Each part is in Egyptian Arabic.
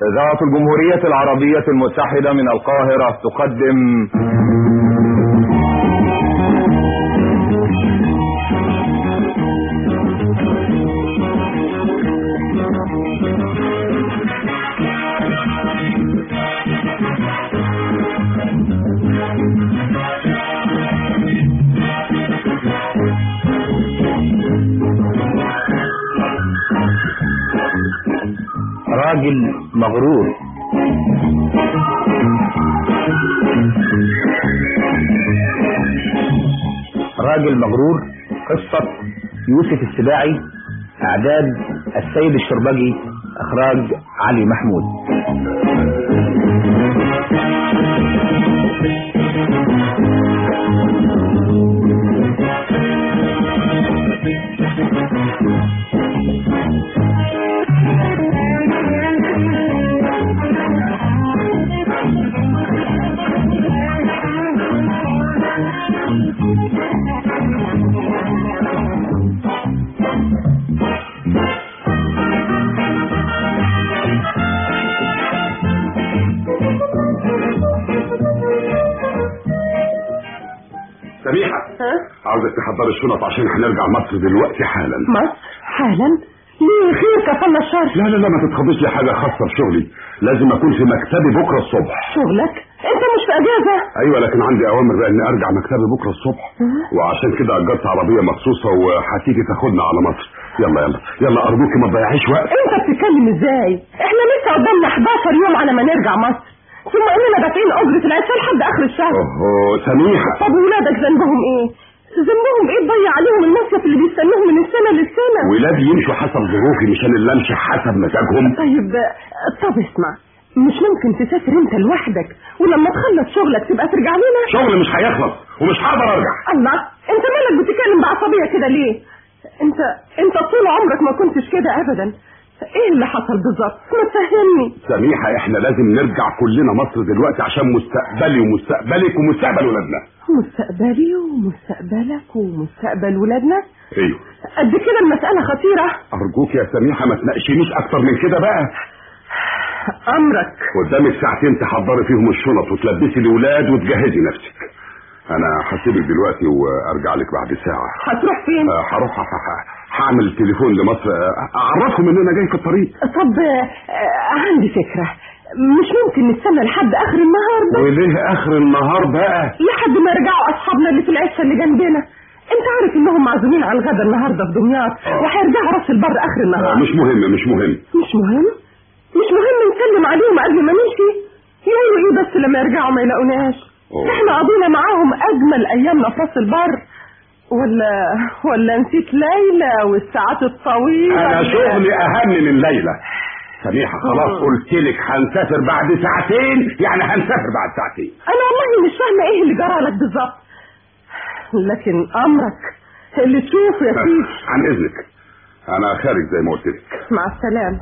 إذاعة الجمهورية العربية المتحدة من القاهرة تقدم راجل مغرور راجل مغرور قصة يوسف السباعي اعداد السيد الشربجي اخراج علي محمود سميحة ها؟ عاوزك تحضري الشنط عشان هنرجع مصر دلوقتي حالا مصر حالا ليه خير كفلنا الشر لا لا لا ما تتخضيش لي حاجة خاصة بشغلي لازم اكون في مكتبي بكرة الصبح شغلك انت مش في اجازة ايوه لكن عندي اوامر بقى اني ارجع مكتبي بكرة الصبح وعشان كده اجرت عربية مخصوصة وهتيجي تاخدنا على مصر يلا يلا يلا ارجوكي ما تضيعيش وقت انت بتتكلم ازاي احنا لسه قدامنا 11 يوم على ما نرجع مصر ثم اننا دافعين اجرة العشاء لحد اخر الشهر اوه سميحة طب ولادك ذنبهم ايه ذنبهم ايه تضيع عليهم المصيف اللي بيستنوه من السنة للسنة ولادي يمشوا حسب ظروفي مش انا اللي امشي حسب مزاجهم طيب طب اسمع مش ممكن تسافر انت لوحدك ولما تخلص شغلك تبقى ترجع لنا شغل مش هيخلص ومش هقدر ارجع الله انت مالك بتتكلم بعصبية كده ليه انت انت طول عمرك ما كنتش كده ابدا ايه اللي حصل بالظبط ما تفهمني سميحة احنا لازم نرجع كلنا مصر دلوقتي عشان مستقبلي ومستقبلك ومستقبل ولادنا مستقبلي ومستقبلك ومستقبل ولادنا ايوه قد كده المسألة خطيرة ارجوك يا سميحة ما تناقشينيش اكتر من كده بقى امرك قدامك ساعتين تحضري فيهم الشنط وتلبسي الاولاد وتجهزي نفسك انا هسيبك دلوقتي وارجع لك بعد ساعة هتروح فين آه، هروح ه- ه- هعمل تليفون لمصر آه، اعرفهم ان انا جاي في الطريق طب آه، عندي فكرة مش ممكن نستنى لحد اخر النهار ده وليه اخر النهار بقى لحد ما يرجعوا اصحابنا اللي في العشه اللي جنبنا انت عارف انهم معزومين على الغدا النهارده في دمياط آه. وهيرجعوا راس البر اخر آه، النهار مش مهم مش مهم مش مهم مش مهم نسلم عليهم قبل ما نمشي يقولوا ايه بس لما يرجعوا ما يلاقوناش أوه. احنا قضينا معاهم اجمل ايامنا في راس البر ولا ولا نسيت ليلى والساعات الطويله انا اللي- شغلي اهم من ليلى سميحة خلاص آه. قلت لك هنسافر بعد ساعتين يعني هنسافر بعد ساعتين انا والله مش فاهمه ايه اللي جرى لك بالظبط لكن امرك اللي تشوفه يا سيدي عن اذنك انا خارج زي ما قلت لك مع السلامه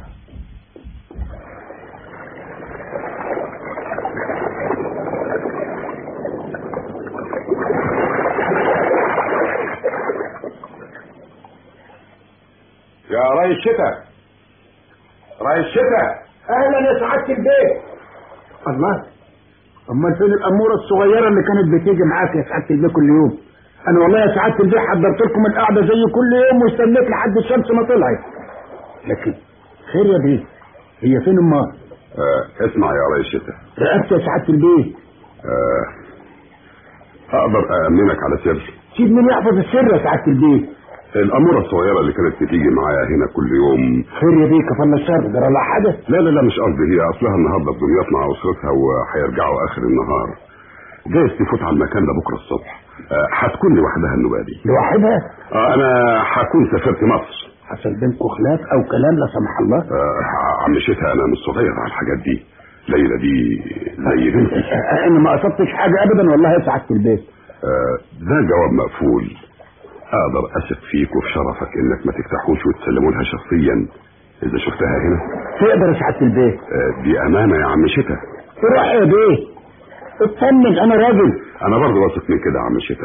يا رئيس الشتاء رئيس الشتاء اهلا يا سعادة البيت الله امال فين الاموره الصغيره اللي كانت بتيجي معاك يا سعاده البيت كل يوم انا والله يا سعاده البيت حضرت لكم القعده زي كل يوم واستنيت لحد الشمس ما طلعت لكن خير يا بيه هي فين امها آه اسمع يا رئيس الشتاء رقبت يا سعاده البيت آه اقدر أأمنك على سر سيب مين يحفظ السر يا سعاده البيت الأمورة الصغيرة اللي كانت بتيجي معايا هنا كل يوم خير يا بيه كفلنا الشر جرى لها حاجه لا لا لا مش قصدي هي أصلها النهاردة في دمياط مع أسرتها وهيرجعوا آخر النهار جايز تفوت على المكان ده بكرة الصبح آه، هتكون لوحدها النوبة دي لوحدها آه، أنا هكون سافرت مصر حصل بينكم خلاف او كلام لا سمح الله آه، عم شتها أنا مش صغير على الحاجات دي ليلى دي زي بنتي آه، انا ما قصدتش حاجه ابدا والله يا سعاده البيت آه، ده جواب مقفول أقدر أثق فيك وفي شرفك إنك ما تفتحوش وتسلموا لها شخصيا إذا شفتها هنا تقدر يا سعاده البيت آه، دي أمانة يا عم شتا روح يا بيه اطمن انا راجل انا برضه واثق من كده يا عم شتا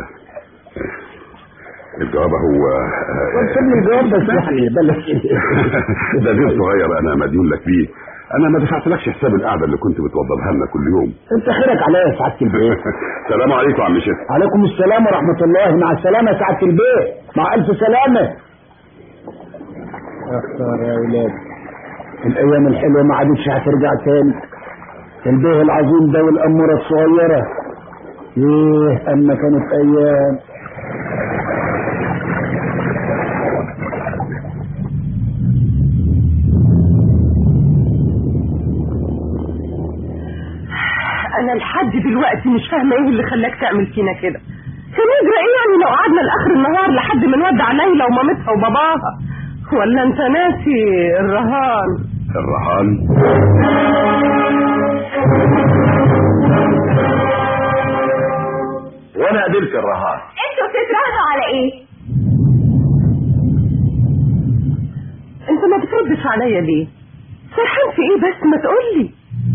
الجواب هو سيبني الجواب بس يعني بلاش ده دين صغير انا مديون لك بيه انا ما دفعتلكش حساب القعده اللي كنت بتوضبها لنا كل يوم انت خيرك عليا يا سعاده البيت السلام عليكم يا عم شيخ عليكم السلام ورحمه الله مع السلامه يا سعاده البيت مع الف سلامه يا خساره يا ولاد الايام الحلوه ما عادتش هترجع تاني البيه العظيم ده والاموره الصغيره ايه اما كانت ايام انا لحد دلوقتي مش فاهمه ايه اللي خلاك تعمل فينا كده هنجرى ايه يعني لو قعدنا لاخر النهار لحد ما نودع ليلى ومامتها وباباها ولا انت ناسي الرهان الرهان وانا قبلت الرهان انتوا بتتراهنوا على ايه؟ انت ما بتردش عليا ليه سرحان في ايه بس ما تقولي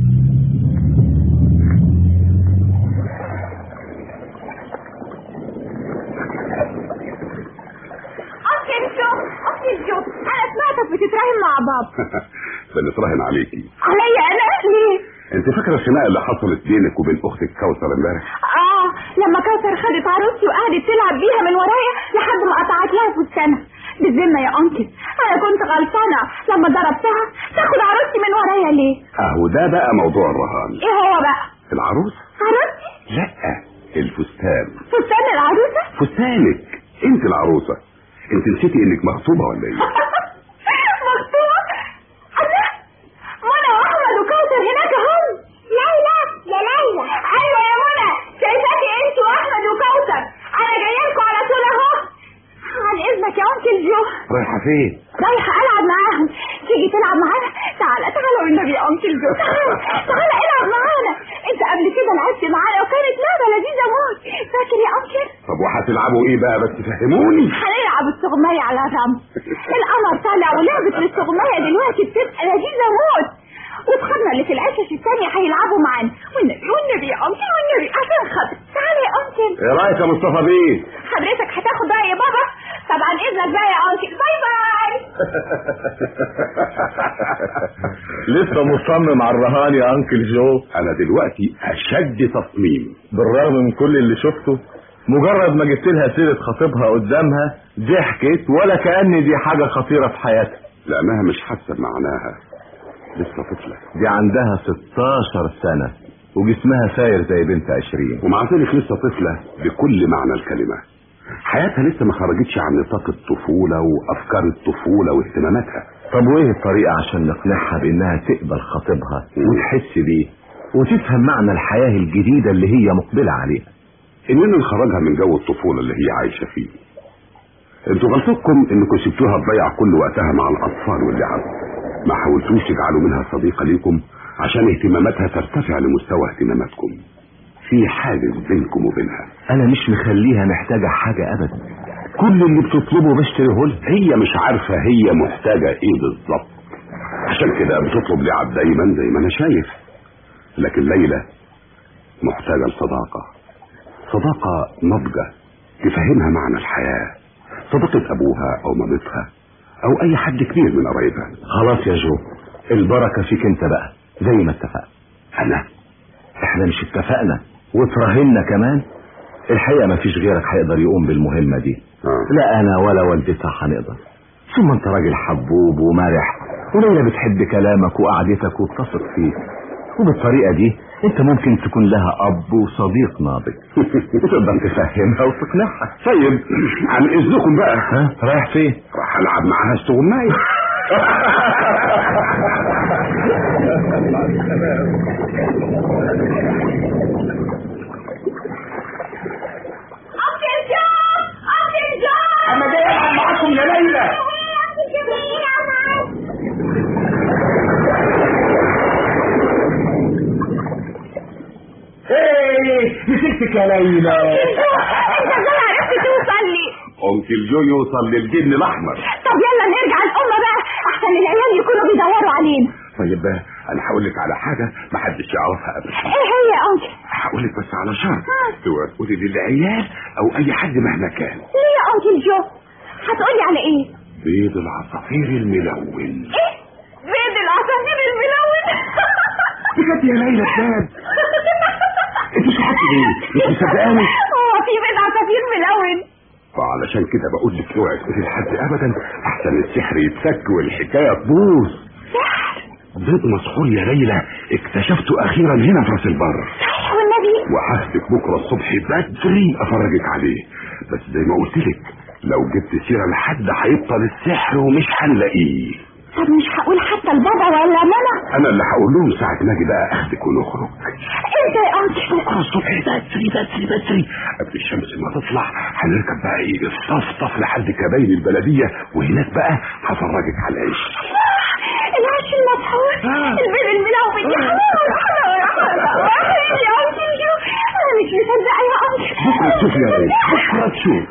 انكل جو انكل جو انا سمعتك بتتراهن مع بابا بنتراهن عليكي عليا انا ليه؟ انت فاكره الخناقه اللي حصلت بينك وبين اختك كوثر امبارح اه لما كوثر خدت عروستي وقعدت تلعب بيها من ورايا لحد ما قطعت لها فستانها بالذمه يا انكل انا كنت غلطانه لما ضربتها تاخد عروستي من ورايا ليه؟ اهو ده بقى موضوع الرهان ايه هو بقى؟ العروس عروستي؟ لا الفستان فستان العروسه؟ فستانك انت العروسه انت نسيتي انك مخطوبه ولا ايه مخطوبة الله منى واحمد وكوثر هناك هم ليلى يا ليلى ايوه يا منى شايفاكي انت واحمد وكوثر انا جايه لكم على طول اهو عن اذنك يا انكل جو رايحه فين رايحه العب معاهم تيجي تلعب معانا تعالى تعالى والنبي يا انكل جو تعالى تعالى العب معانا انت قبل كده لعبت معانا وكانت لعبه لذيذه موت فاكر يا انكل طب وهتلعبوا ايه بقى بس فهموني هنلعب السغمية على الرمل القمر طالع ولعبة السغمية دلوقتي بتبقى لذيذة موت واصحابنا اللي في العشش الثانية هيلعبوا معانا والنبي والنبي يا أنكل والنبي عشان خاطر تعالى يا أنكل ايه رايك يا مصطفى بيه حضرتك هتاخد رأي بابا طبعا إذنك بقى يا أنكل باي باي لسه مصمم على الرهان يا انكل جو انا دلوقتي اشد تصميم بالرغم من كل اللي شفته مجرد ما جبت لها سيره خطيبها قدامها ضحكت ولا كأن دي حاجه خطيره في حياتها لانها مش حاسه بمعناها لسه طفله دي عندها 16 سنه وجسمها ساير زي بنت 20 ومع ذلك لسه طفله بكل معنى الكلمه حياتها لسه ما خرجتش عن نطاق الطفوله وافكار الطفوله واهتماماتها طب وايه الطريقه عشان نقنعها بانها تقبل خطيبها وتحس بيه وتفهم معنى الحياه الجديده اللي هي مقبله عليها اننا نخرجها من جو الطفوله اللي هي عايشه فيه انتوا غلطتكم انكم سبتوها تضيع كل وقتها مع الاطفال واللعب ما حاولتوش تجعلوا منها صديقه ليكم عشان اهتماماتها ترتفع لمستوى اهتماماتكم في حاجز بينكم وبينها انا مش مخليها محتاجه حاجه ابدا كل اللي بتطلبه بشتريه لها هي مش عارفه هي محتاجه ايه بالظبط عشان كده بتطلب لعب دايما زي ما انا شايف لكن ليلى محتاجه لصداقه صداقه ناضجه تفهمها معنى الحياه صداقه ابوها او مامتها او اي حد كبير من قرايبها خلاص يا جو البركه فيك انت بقى زي ما اتفقنا انا احنا مش اتفقنا وتراهنا كمان الحقيقه ما فيش غيرك هيقدر يقوم بالمهمه دي آه. لا انا ولا والدتها هنقدر ثم انت راجل حبوب ومرح وليلى بتحب كلامك وقعدتك وبتثق فيك وبالطريقه دي انت ممكن تكون لها اب وصديق ناضج وتقدر تفهمها وتقنعها طيب عن اذنكم بقى ها رايح فين راح العب معاها استغمايه أنكل جو أنكل جو انا جاي العب معاكم يا ليلى أنكل جو مين يا معاك ايه مسكتك يا ليلى انت ازاي عرفت توصل لي انكل جو يوصل للجن الاحمر طب يلا نرجع الأمة بقى أحسن العيال يكونوا بيدوروا علينا طيب بقى انا هقول لك على حاجه ما حدش يعرفها ابدا إيه هي يا أنكل هقول لك بس على شرط اوعي تقولي للعيال او اي حد مهما كان ليه يا أنكل جو هتقولي على إيه بيض العصافير الملون إيه بيض العصافير الملون بجد يا ليلى بجد انت شحتي ليه مش مصدقاني هو في بيض عصافير ملون وعلشان كده بقول لك اوعي تقولي لحد ابدا احسن السحر يتفك والحكايه تبوظ سحر بيض مسحور يا ليلى اكتشفته اخيرا هنا في راس البر صحيح والنبي وهاخدك بكره الصبح بدري افرجك عليه بس زي ما قلت لك لو جبت سيره لحد هيبطل السحر ومش هنلاقيه طب مش هقول حتى لبابا ولا ماما انا اللي هقول لهم ساعه ما اجي بقى اخدك ونخرج انت يا انكل بكره الصبح بدري بدري بدري قبل الشمس ما تطلع هنركب بقى ايه الصفطف لحد كباين البلديه وهناك بقى هفرجك على العيش العش المسحور آه. البيض الملون يا حمار يا انكل شو انا مش مصدقه يا انكل بكره تشوف يا ريت بكره تشوف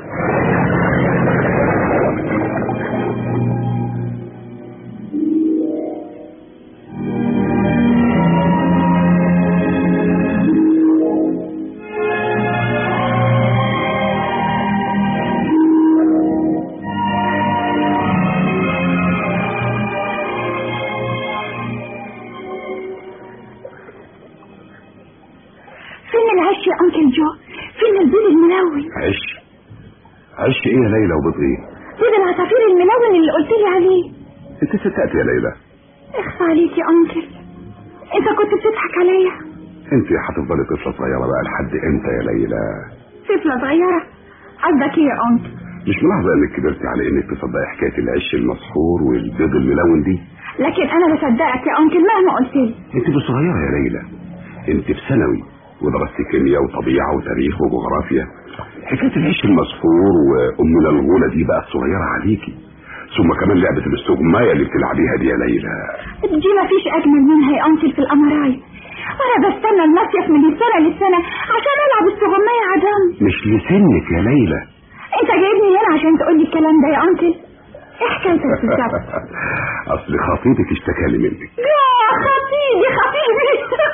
فين العش يا انكل جو فين البيض الملون عش عش ايه يا ليلى وبيض ايه بيض العصافير الملون اللي قلت لي عليه انت صدقت يا ليلى اخفى عليك يا انكل انت كنت بتضحك عليا انت هتفضلي طفله صغيره بقى لحد امتى يا ليلى طفله صغيره قصدك ايه يا انكل مش ملاحظه انك كبرتي على انك تصدقي حكايه العش المسحور والبيض الملون دي لكن انا بصدقك يا انكل مهما قلت لي انت مش صغيره يا ليلى انت في ثانوي ودرست كيمياء وطبيعه وتاريخ وجغرافيا حكايه العش المسحور وامنا الغوله دي بقت صغيره عليكي ثم كمان لعبه الاستغمايه اللي بتلعبيها دي يا ليلى دي مفيش اجمل منها يا انكل في الامراي وانا بستنى المصيف من السنه للسنه عشان العب السغمية عدم مش لسنك يا ليلى انت جايبني هنا عشان تقول لي الكلام ده يا انكل ايه حكايتك بالظبط اصل خطيبك اشتكى لي منك يا خطيبي خطيبي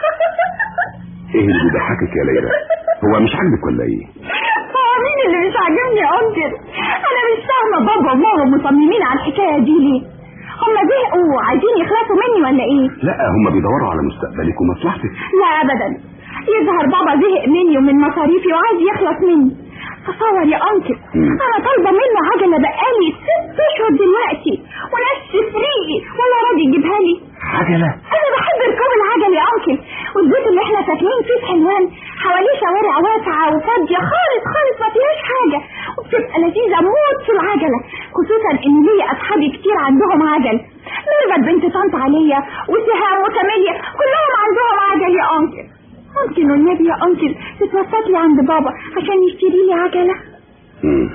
ايه اللي بيضحكك يا ليلى هو مش عاجبك ولا ايه هو مين اللي مش عاجبني يا انكل انا مش فاهمه بابا وماما مصممين على الحكايه دي ليه هما زهقوا وعايزين يخلصوا مني ولا ايه لا هم بيدوروا على مستقبلك ومصلحتك لا ابدا يظهر بابا زهق مني ومن مصاريفي وعايز يخلص مني تصور يا انكل مم. انا طالبه منه عجله بقالي ست اشهر دلوقتي ونفس فريقي ولا راضي يجيبها لي عجله انا بحب ركوب العجل يا انكل والبيت اللي احنا ساكنين فيه في حلوان حواليه شوارع واسعه وفاضيه خالص خالص ما فيهاش حاجه وبتبقى لذيذه موت في العجله خصوصا ان ليا اصحابي كتير عندهم عجل ميرفت بنت طنط عليا وسهام وكاميليا كلهم عندهم عجل يا انكل ممكن والنبي يا انكل تتوسط لي عند بابا عشان يشتري لي عجله مم.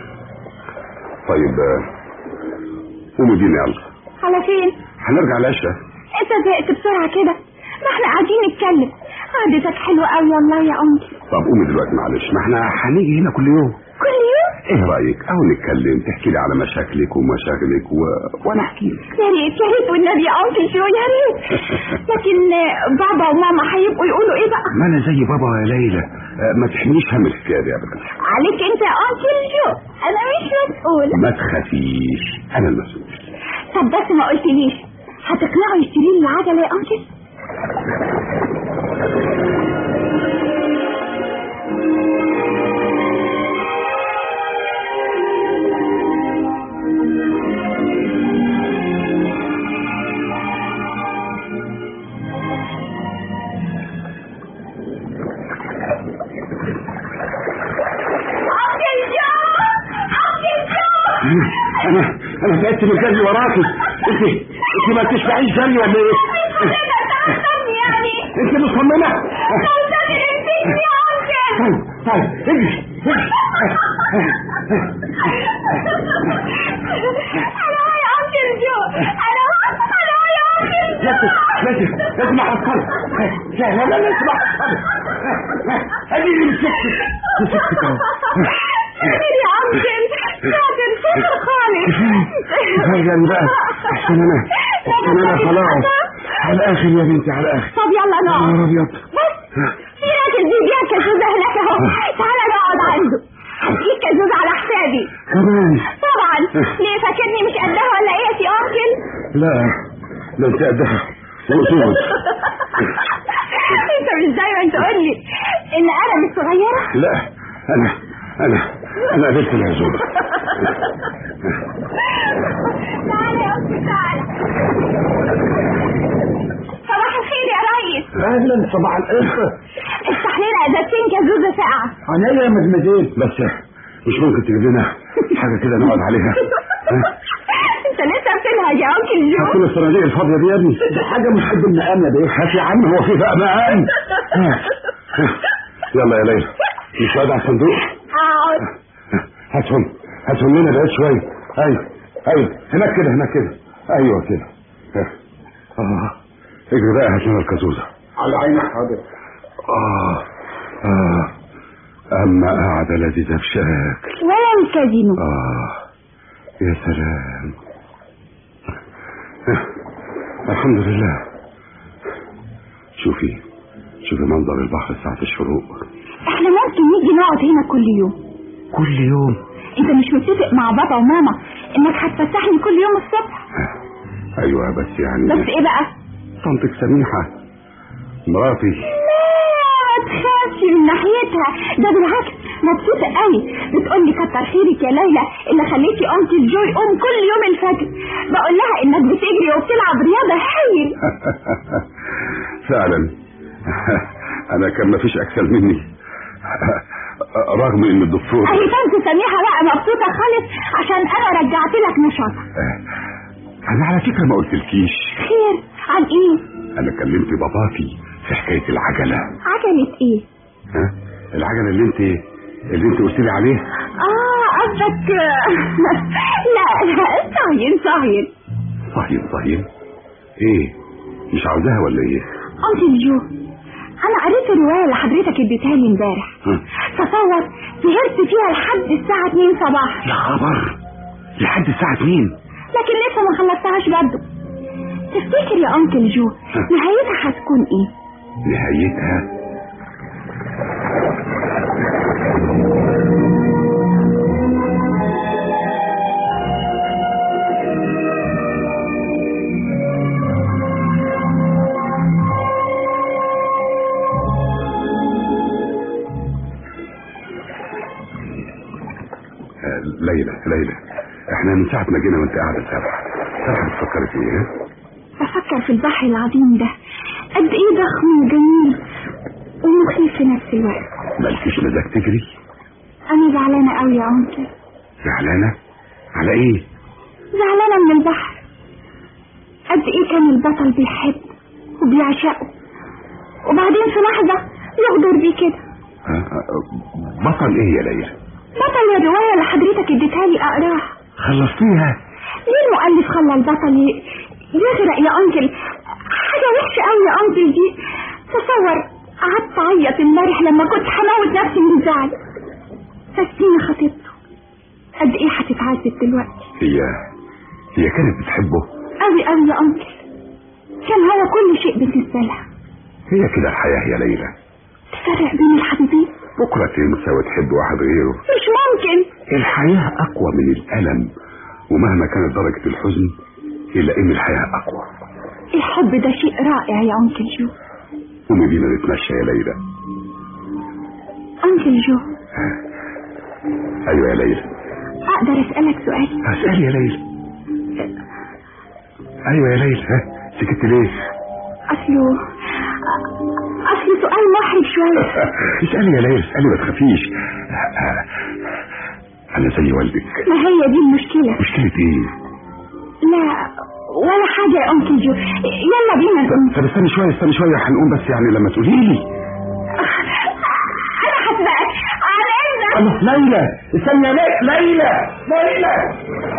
طيب آه، قوموا دينا يلا على فين هنرجع العشاء انت زهقت بسرعه كده ما احنا قاعدين نتكلم قعدتك حلوه قوي والله يا انكل طب قومي دلوقتي معلش ما احنا هنيجي هنا كل يوم كل يوم ايه رايك اهو نتكلم تحكي لي على مشاكلك ومشاغلك و... وانا احكي لك يا ريت يا ريت والنبي يا انكل شو يا ريت لكن آه، بابا وماما هيبقوا يقولوا ايه بقى ما انا زي بابا يا ليلى آه، ما تحمليش هم الحكايه دي ابدا عليك انت يا انكل شو انا مش مسؤوله ما تخافيش انا المسؤول طب بس ما قلتليش هتقنعه يشتري لي العجله يا انكل انكل جو انكل جو انا انا تعبت من الجري وراكي انت انت ما تشبعيش جري ولا ايه استني يعني انت مصممه استني انت يا انكل طيب طيب اجري انا هو يا انكل جو انا هو انا هو يا انكل جو لازم لازم لازم احصلك لا لا لا لازم احصلك اديني مسكتك مسكتك اهو كبير يا انكل شاطر شاطر خالص كفايه بقى احسن انا احسن انا خلاص على الاخر يا بنتي على الاخر طب يلا يا نقعد نهار ابيض بس في راجل بيبيع كزوزة هناك اهو تعالى نقعد عنده هديك كزوزة على حسابي كمان طبعا ليه فاكرني مش قدها ولا ايه يا سي انكل لا ده انت قدها وصول لا انا انا انا قابلت العزومه تعالى يا أختي تعالى صباح الخير يا ريس اهلا صباح القشطه افتح لنا ازازتين كزوزة ساقعة عينيا يا مدمزين بس مش ممكن تجيب لنا حاجه كده نقعد عليها ها؟ انت لسه بتنهج يا انكل هات جو كل الصناديق الفاضيه دي يا ابني ده حاجه مش قد النقام يا بيه هات يا عم هو في بقى مقام ها. ها. يلا يا ليلى مش قاعد على الصندوق اقعد هاتهم هاتهم لنا بعيد شويه ايوه ايوه هناك كده هناك كده ايوه كده ها. اه اجري بقى هات لنا الكازوزه على عينك حاضر اه اه اما قاعده لذيذه بشكل ولا الكازينو آه يا سلام الحمد لله شوفي شوفي منظر البحر ساعة الشروق احنا ممكن نيجي نقعد هنا كل يوم كل يوم انت مش متفق مع بابا وماما انك هتفسحني كل يوم الصبح ايوه بس يعني بس ايه بقى طنطك سميحة مراتي لا ما تخافش من ناحيتها ده بالعكس مبسوطة قوي بتقول لي كتر خيرك يا ليلى اللي خليتي قمت الجوي قوم كل يوم الفجر بقول لها انك بتجري وبتلعب رياضة هايل فعلا انا كان مفيش اكسل مني رغم ان الدكتور اهي طنط سميحة بقى مبسوطة خالص عشان انا رجعت لك نشاطك انا على فكرة ما قلتلكيش خير عن ايه انا كلمت باباكي في حكاية العجلة عجلة ايه ها العجلة اللي انت اللي انت قلت لي عليه اه قصدك لا لا صهين صهين صهين صهين ايه مش عاوزاها ولا ايه قمت الجو انا قريت الرواية اللي حضرتك اديتها لي امبارح ها؟ تصور سهرت فيها لحد الساعة 2 صباحا يا خبر لحد الساعة 2 لكن لسه ما خلصتهاش برضه تفتكر يا انكل جو نهايتها هتكون ايه نهايتها آه، ليلى ليلى احنا من ساعة ما جينا وانت قاعدة سبعة سبعة بتفكري في ايه؟ بفكر في البحر العظيم ده قد ايه ضخم وجميل ومخيف في نفس الوقت مالكيش مزاج تجري؟ انا زعلانة قوي يا انكل زعلانة؟ على ايه؟ زعلانة من البحر قد ايه كان البطل بيحب وبيعشقه وبعدين في لحظة يغدر بيه كده آه، آه، بطل ايه يا ليلى؟ بطل الرواية اللي حضرتك اديتها لي اقراها خلصتيها؟ ليه المؤلف خلى البطل ي- يغرق يا انكل حاجة وحشة قوي يا انكل دي تصور قعدت اعيط امبارح لما كنت هموت نفسي من الزعل فاستينا خطيبته قد ايه هتتعذب دلوقتي هي هي كانت بتحبه قوي قوي يا انكل كان هو كل شيء بالنسبة لها هي كده الحياة يا ليلى تفرق بين الحبيبين بكرة تنسى وتحب واحد غيره مش ممكن الحياة أقوى من الألم ومهما كانت درجة الحزن إلا إن الحياة أقوى الحب ده شيء رائع يا انكل جو قومي بينا نتمشى يا ليلى انكل جو أيوة يا ليلى اقدر اسألك سؤال اسألي يا ليلى أيوة يا ليلى ها سكت ليه؟ اصله اصله سؤال محرج شوية اسألي يا ليلى اسألي ما تخافيش أنا زي والدك ما هي دي المشكلة مشكلة إيه؟ لا ولا حاجة يا أنكل جو يلا بينا نقوم طب استني شوية استني شوية هنقوم بس يعني لما تقولي لي أنا هسبقك على إذنك الله ليلى استنى يا ليلى ليلى ليلى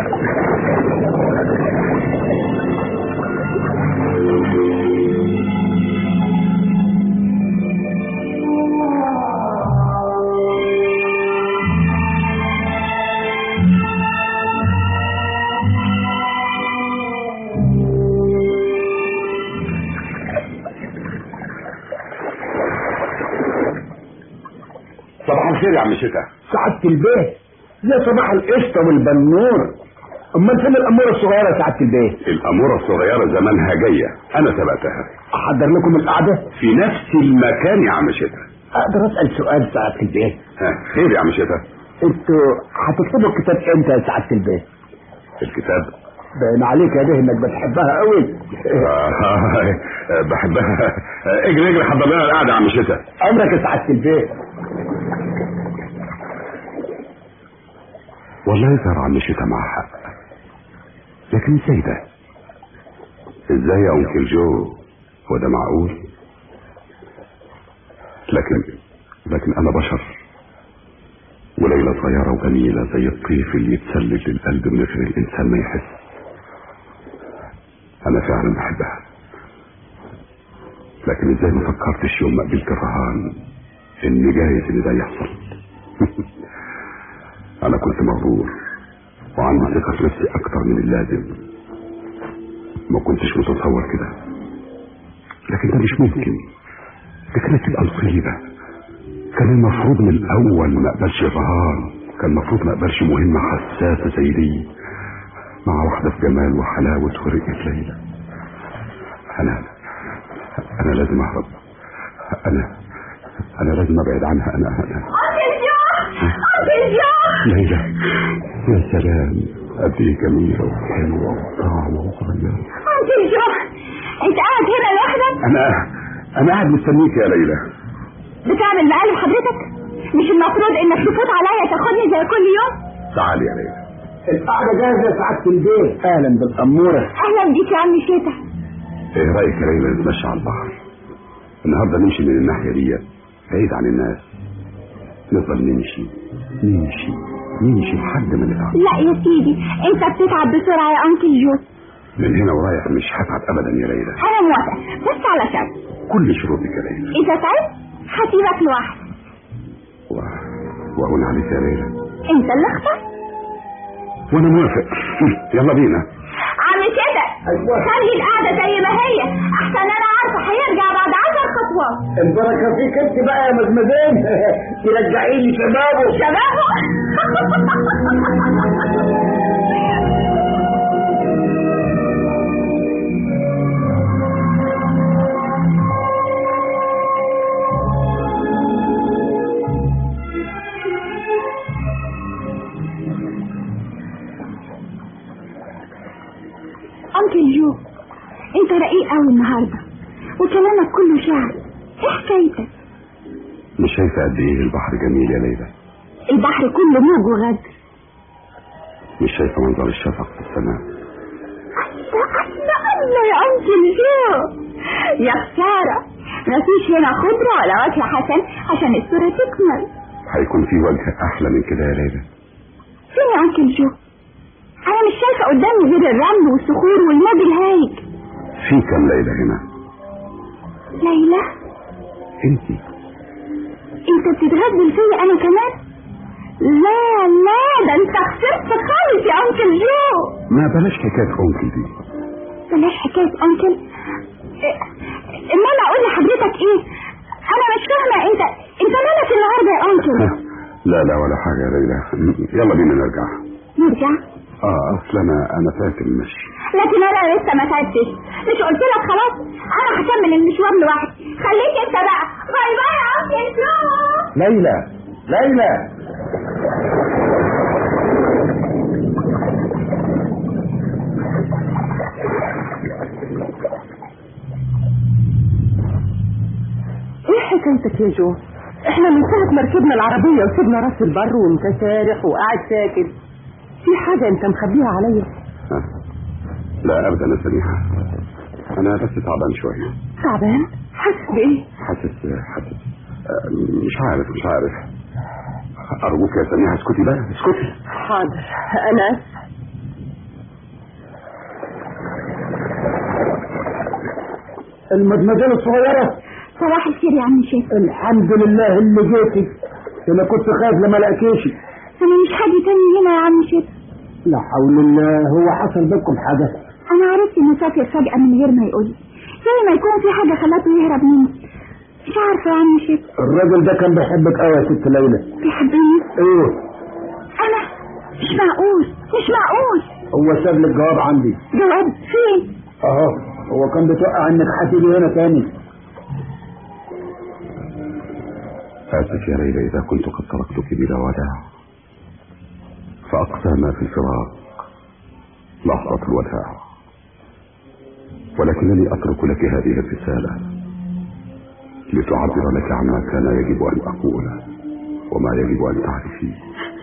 صباح الخير يا عم شتا سعادة البيت يا صباح القشطة والبنور امال فين الامورة الصغيرة يا سعادة البيت الأمورة الصغيرة زمانها جاية أنا سبقتها احضر لكم القعدة في نفس المكان يا عم شتا اقدر اسال سؤال سعاده البيه ها خير يا عم شتا انتوا هتكتبوا الكتاب امتى يا سعاده البيه الكتاب باين عليك يا بيه انك بتحبها قوي آه، بحبها آه، اجري اجري حضر لنا القعده يا عم شتا امرك يا سعاده البيه والله يظهر عم شتا مع حق لكن ازاي ده ازاي يا انكل جو هو ده معقول لكن لكن انا بشر وليلى صغيرة وجميلة زي الطيف اللي يتسلل للقلب من غير الإنسان ما يحس أنا فعلا بحبها لكن إزاي ما فكرتش يوم ما قبلت الرهان إن جايز إن ده يحصل أنا كنت مغرور وعندي ثقة في نفسي أكتر من اللازم ما كنتش متصور كده لكن ده مش ممكن دي كانت تبقى مصيبة كان المفروض من الأول ما أقبلش الرهان كان المفروض ما أقبلش مهمة حساسة زي دي مع واحدة في جمال وحلاوة ورقة ليلى أنا أنا لازم أهرب أنا أنا لازم أبعد عنها أنا أنا أنكل جو أنكل جو ليلى يا سلام قد إيه جميلة وحلوة وطعمة وصغيرة أنكل جو أنت قاعد هنا لوحدك أنا أنا قاعد مستنيك يا ليلى بتعمل مقالب حضرتك مش المفروض إنك تفوت عليا تاخدني زي كل يوم تعالي يا ليلى القعده جاهزه يا سعاده البيه اهلا بالاموره أهلا بيك يا عم شتا ايه رايك يا ليلى نتمشى على البحر النهارده نمشي من الناحيه دي بعيد عن الناس نفضل نمشي نمشي نمشي لحد ما نتعب لا يا سيدي أنت بتتعب بسرعة يا أنكل جو من هنا ورايح مش هتعب ابدا يا ليلى أنا موافقة بس على شرط كل شروطك يا ليلى إذا تعبت هسيبك لوحدك و... وهون عليك يا ليلى أنت اللي اخترت وانا موافق يلا بينا عم شتا أيوة. خلي القعدة زي ما هي أحسن أنا عارفة هيرجع بعد عشر خطوات البركه فيك انت بقى يا مزمزين ترجعي لي شبابه شبابه أنكل جو أنت رقيق أوي النهاردة وكلامك كله شعر إيه حكايتك؟ مش شايفه قد ايه البحر جميل يا ليلى البحر كله موج وغدر مش شايفه منظر الشفق في السماء الله الله الله يا أنكل جو يا خسارة مفيش هنا خضرة ولا وجه حسن عشان الصورة تكمل هيكون في وجه احلى من كده يا ليلى فين يا أنكل جو؟ أنا مش شايفة قدامي غير الرمل والصخور والموج الهايج في كام ليلى هنا ليلى انتي أنت بتتغزل فيا أنا كمان؟ لا لا ده أنت خسرت خالص يا أنكل جو ما بلاش حكايه انكل دي بلاش حكاية أنكل إيه، إنما أقول لحضرتك إيه؟ أنا مش فاهمة أنت أنت مالك النهاردة يا أنكل؟ لا لا ولا حاجه يا ليلى يلا بينا نرجع نرجع اه اصل انا انا فاكر المشي لكن انا لسه ما تعبتش مش قلت لك خلاص انا هكمل المشوار لوحدي خليك انت بقى باي باي يا انكل جو ليلى ليلى ايه حكايتك يا جو احنا من ساعة ما ركبنا العربية وسيبنا راس البر وانت سارح وقاعد ساكت في حاجة انت مخبيها عليا ها. لا ابدا يا سميحه انا بس تعبان شويه تعبان حاسس بايه حاسس حاسس آه، مش عارف مش عارف ارجوك يا سميحه اسكتي بقى اسكتي حاضر انا اسف المدمزين الصغيره صباح الخير يا عم شيخ الحمد لله اللي جيتي انا كنت خايف لما الاقيش انا مش حد تاني هنا يا عم شيخ لا حول الله هو حصل بكم حاجه انا عرفت انه سافر فجأة من غير ما يقول زي ما يكون في حاجة خلته يهرب مني مش عارفة يا عم شيخ الراجل ده كان بيحبك قوي يا ست ليلى بيحبني ايه انا مش معقول مش معقول هو ساب لك جواب عندي جواب فين اهو هو كان بيتوقع انك هتيجي هنا تاني آسف يا ليلى إذا كنت قد تركتك بلا وداع فأقسى ما في الفراق لحظة الوداع ولكنني أترك لك هذه الرسالة لتعبر لك عما كان يجب أن أقوله وما يجب أن تعرفيه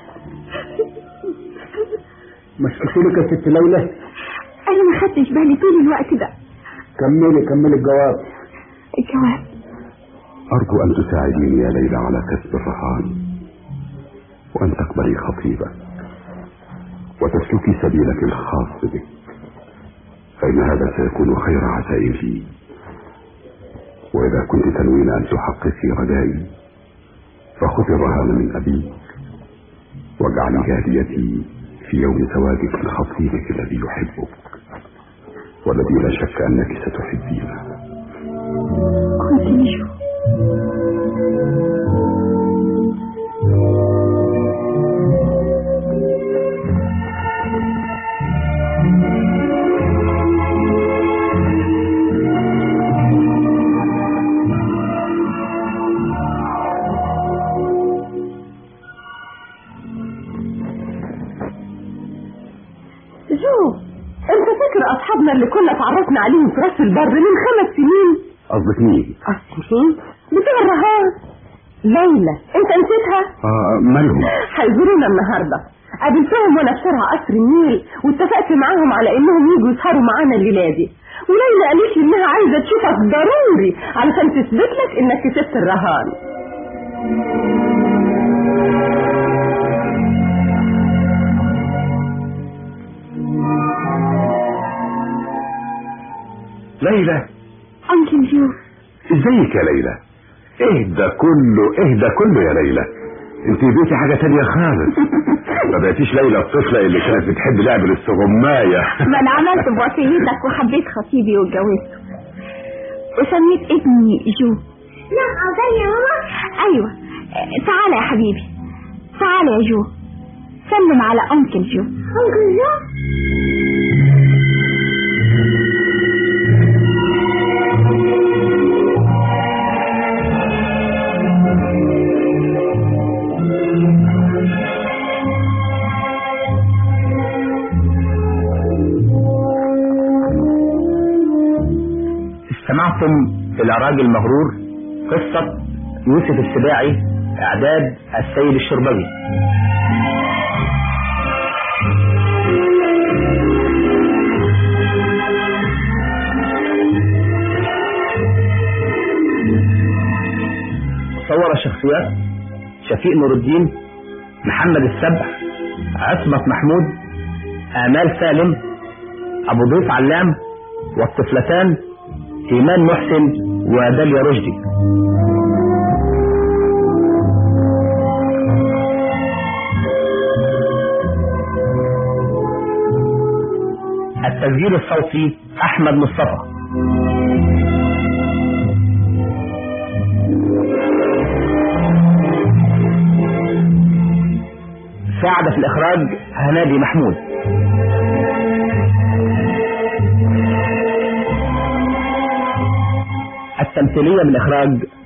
مش قلت لك يا ست ليلى انا ما خدتش بالي طول الوقت ده كملي كملي الجواب الجواب أرجو أن تساعديني يا ليلى على كسب الرهان وأن تقبلي خطيبك وتسلكي سبيلك الخاص بك فإن هذا سيكون خير عزائم لي وإذا كنت تنوين أن تحققي رجائي فخذي الرهان من أبيك واجعلي جاريتي في يوم زواجك من خطيبك الذي يحبك والذي لا شك أنك ستحبينه كنت نشوف جو انت فاكر اصحابنا اللي كنا اتعرفنا عليهم في راس البر من خمس سنين قصدك مين؟ اصلين بتوع الرهان ليلى انت نسيتها آه مالهم؟ هيزورونا النهارده قابلتهم وانا في شارع قصر النيل واتفقت معاهم على انهم يجوا يسهروا معانا الليله دي وليلى قالت لي انها عايزه تشوفك ضروري علشان تثبت لك انك كسبت الرهان ليلى انكل جو ازيك يا ليلى؟ ايه ده كله ايه ده كله يا ليلى انت بقيتي حاجة تانية خالص ما بقيتيش ليلى الطفلة اللي كانت بتحب لعب الاستغماية ما انا عملت بوصيتك وحبيت خطيبي واتجوزته وسميت ابني جو نعم عاوزاني يا ماما ايوه آه، تعالى يا حبيبي تعالى يا جو سلم على انكل جو انكل جو استمعتم إلى راجل مغرور قصة يوسف السباعي إعداد السيد الشربجي صور الشخصيات شفيق نور الدين محمد السبع عصمت محمود آمال سالم أبو ضيف علام والطفلتان إيمان محسن وداليا رشدي التسجيل الصوتي أحمد مصطفى ساعد في الإخراج هنادي محمود التمثيلية من إخراج